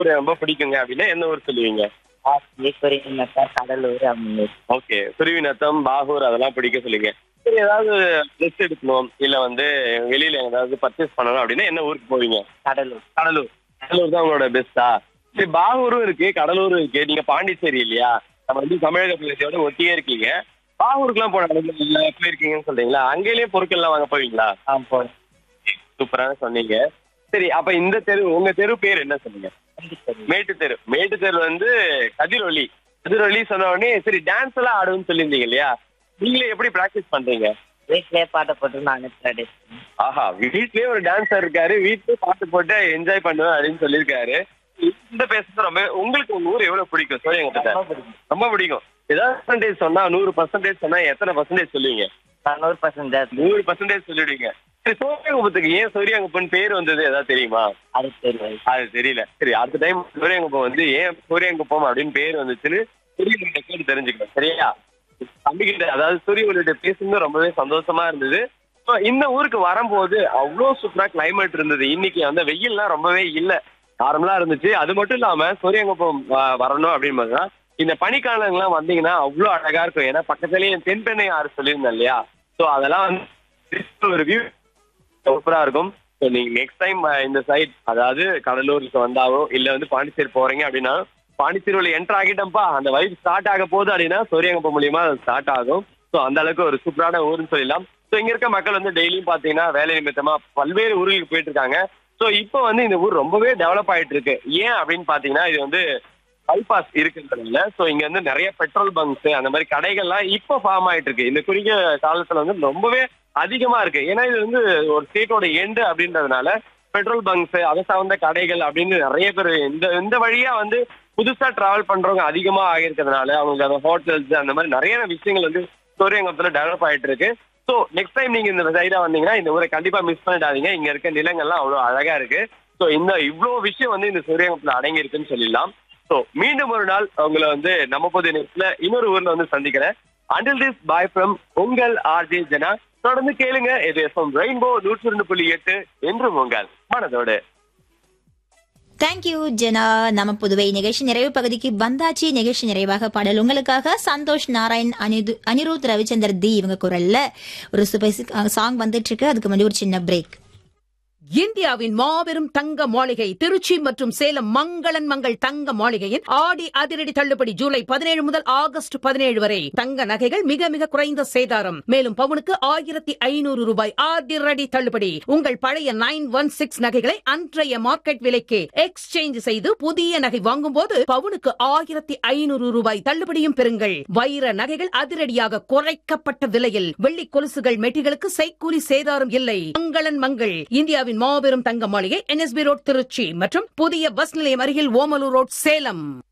ஊர் ரொம்ப பிடிக்குங்க அப்படின்னா எந்த ஊர் சொல்லுவீங்க ஈஸ்வரிநத்தம் கடலூர் அம்மூர் ஓகே சுருவிநத்தம் பாகூர் அதெல்லாம் பிடிக்க சொல்லுங்க சரி ஏதாவது ட்ரெஸ் எடுக்கணும் இல்ல வந்து வெளியில ஏதாவது பர்ச்சேஸ் பண்ணணும் அப்படின்னா என்ன ஊருக்கு போவீங்க கடலூர் கடலூர் கடலூர் தான் உங்களோட பெஸ்டா சரி பாகூரும் இருக்கு கடலூரும் இருக்கு நீங்க பாண்டிச்சேரி இல்லையா நம்ம வந்து தமிழக பிரதேசத்தோட ஒட்டியே இருக்கீங்க பாகூருக்குலாம் போன இடத்துல போயிருக்கீங்கன்னு சொல்றீங்களா அங்கேயே பொருட்கள்லாம் வாங்க போவீங்களா ஆ போய் சூப்பரான சொன்னீங்க சரி அப்ப இந்த தெரு உங்க தெரு பேர் என்ன சொன்னீங்க பாண்டிச்சேரி மேட்டு தெரு மேட்டு தெரு வந்து கதிரொலி கதிரொலி சொன்ன உடனே சரி டான்ஸ் எல்லாம் ஆடுன்னு சொல்லியிருந்தீங்க இல்லையா நீங்களே எப்படி பிராக்டிஸ் பண்றீங்க வீட்டிலே பாட்டை போட்டு நான் ப்ராக்டிஸ் ஆஹா வீட்லயே ஒரு டான்ஸர் இருக்காரு வீட்லயே பாட்டு போட்டு என்ஜாய் பண்ணுவேன் அப்படின்னு சொல்லியிருக்காரு இந்த பேசுறது ரொம்ப உங்களுக்கு உங்க ஊர் எவ்வளவு பிடிக்கும் சொல்லி எங்க ரொம்ப பிடிக்கும் ரொம்ப பிடிக்கும் ஏதாவது பர்சன்டேஜ் சொன்னா நூறு பர்சன்டேஜ் சொன்னா எத்தனை பர்சன்டேஜ் சொல்லுவீங்க நான் நூறு பர்சன்ட் நூறு பர்சன்டேஜ் சொல்லிடுவீங்க சரி சூரியங்குப்பத்துக்கு ஏன் சூரியங்குப்பன் பேர் வந்தது ஏதாவது தெரியுமா அது தெரியும் அது தெரியல சரி அடுத்த டைம் சூரியங்குப்பம் வந்து ஏன் சூரியங்குப்பம் அப்படின்னு பேர் வந்துச்சுன்னு சூரியன்கிட்ட கேட்டு தெரிஞ்சுக்கணும் சரியா தம்பிக்கிட்ட அதாவது சூரியன்கிட்ட பேசுறது ரொம்பவே சந்தோஷமா இருந்தது So, இந்த ஊருக்கு வரும்போது அவ்வளோ சூப்பரா கிளைமேட் இருந்தது இன்னைக்கு வந்து வெயில்லாம் ரொம்பவே இல்ல நார்மலா இருந்துச்சு அது மட்டும் இல்லாம சூரியங்குப்பம் வ- வரணும் அப்படின்னு பார்த்தா இந்த பனிக்காலங்கள்லாம் வந்தீங்கன்னா அவ்வளோ அழகா இருக்கும் ஏன்னா பக்கத்துலயே தென்பெண்ணை ஆறு சொல்லியிருந்தேன் இல்லையா ஸோ அதெல்லாம் வந்து ஒரு வியூ சூப்பரா இருக்கும் ஸோ நீங்க நெக்ஸ்ட் டைம் இந்த சைட் அதாவது கடலூருக்கு வந்தாவோ இல்ல வந்து பாண்டிச்சேரி போறீங்க அப்படின்னா பாண்டிச்சேரியில என்டர் ஆகிட்டோம்ப்பா அந்த வைப் ஸ்டார்ட் ஆக போகுது அப்படின்னா சூரியங்கப்பம் மூலியமா ஸ்டார்ட் ஆகும் ஸோ அந்த அளவுக்கு ஒரு சூப்பரான ஊர்னு சொல்லலாம் ஸோ இங்க இருக்க மக்கள் வந்து டெய்லியும் பாத்தீங்கன்னா வேலை நிமித்தமா பல்வேறு ஊர்களுக்கு போயிட்டு இருக்காங்க ஸோ இப்போ வந்து இந்த ஊர் ரொம்பவே டெவலப் ஆயிட்டு இருக்கு ஏன் அப்படின்னு பாத்தீங்கன்னா இது வந்து பைபாஸ் இருக்கிறதுனால ஸோ இங்க வந்து நிறைய பெட்ரோல் பங்க்ஸ் அந்த மாதிரி கடைகள்லாம் இப்போ ஃபார்ம் ஆயிட்டு இருக்கு இந்த குறுகிய காலத்துல வந்து ரொம்பவே அதிகமா இருக்கு ஏன்னா இது வந்து ஒரு ஸ்டேட்டோட எண்டு அப்படின்றதுனால பெட்ரோல் பங்க்ஸ் அதை சார்ந்த கடைகள் அப்படின்னு நிறைய பேர் இந்த இந்த வழியா வந்து புதுசா டிராவல் பண்றவங்க அதிகமா ஆகிருக்கிறதுனால அவங்களுக்கு அந்த ஹோட்டல்ஸ் அந்த மாதிரி நிறைய விஷயங்கள் வந்து சூரியங்கத்துல டெவலப் ஆயிட்டு இருக்கு ஸோ நெக்ஸ்ட் டைம் நீங்க இந்த சைடா வந்தீங்கன்னா இந்த ஊரை கண்டிப்பா மிஸ் பண்ணிடாதீங்க இங்க இருக்க நிலங்கள்லாம் அவ்வளவு அழகா இருக்கு ஸோ இந்த இவ்வளோ விஷயம் வந்து இந்த சூரியங்கத்துல அடங்கி இருக்குன்னு சொல்லிடலாம் ஸோ மீண்டும் ஒரு நாள் உங்களை வந்து நம்ம பொது நேரத்துல இன்னொரு ஊர்ல வந்து சந்திக்கிறேன் அண்டில் திஸ் பாய் ஃப்ரம் உங்கள் ஆர்ஜே ஜனா தொடர்ந்து கேளுங்க இது எஃப்எம் ரெயின்போ நூற்றி ரெண்டு புள்ளி எட்டு என்றும் உங்கள் மனதோடு தேங்க்யூ ஜெனா நம்ம புதுவை நிகழ்ச்சி நிறைவு பகுதிக்கு வந்தாச்சு நிகழ்ச்சி நிறைவாக பாடல் உங்களுக்காக சந்தோஷ் நாராயண் அனிது அனிருத் ரவிச்சந்தர் தி இவங்க குரல்ல ஒரு சூப்பர் சாங் வந்துட்டு இருக்கு அதுக்கு முன்னாடி ஒரு சின்ன பிரேக் இந்தியாவின் மாபெரும் தங்க மாளிகை திருச்சி மற்றும் சேலம் மங்களன் மங்கள் தங்க மாளிகையின் ஆடி அதிரடி தள்ளுபடி ஜூலை பதினேழு முதல் ஆகஸ்ட் பதினேழு வரை தங்க நகைகள் மிக மிக குறைந்த சேதாரம் மேலும் பவுனுக்கு ஆயிரத்தி ஐநூறு ரூபாய் அதிரடி தள்ளுபடி உங்கள் பழைய நைன் ஒன் சிக்ஸ் நகைகளை அன்றைய மார்க்கெட் விலைக்கு எக்ஸ்சேஞ்ச் செய்து புதிய நகை வாங்கும் போது பவுனுக்கு ஆயிரத்தி ஐநூறு ரூபாய் தள்ளுபடியும் பெறுங்கள் வைர நகைகள் அதிரடியாக குறைக்கப்பட்ட விலையில் வெள்ளி கொலுசுகள் மெட்டிகளுக்கு செய்கூலி சேதாரம் இல்லை மங்களன் மங்கள் இந்தியாவின் மாபெரும் தங்க மாளிகை என்எஸ்பி ரோட் திருச்சி மற்றும் புதிய பஸ் நிலையம் அருகில் ஓமலூர் ரோட் சேலம்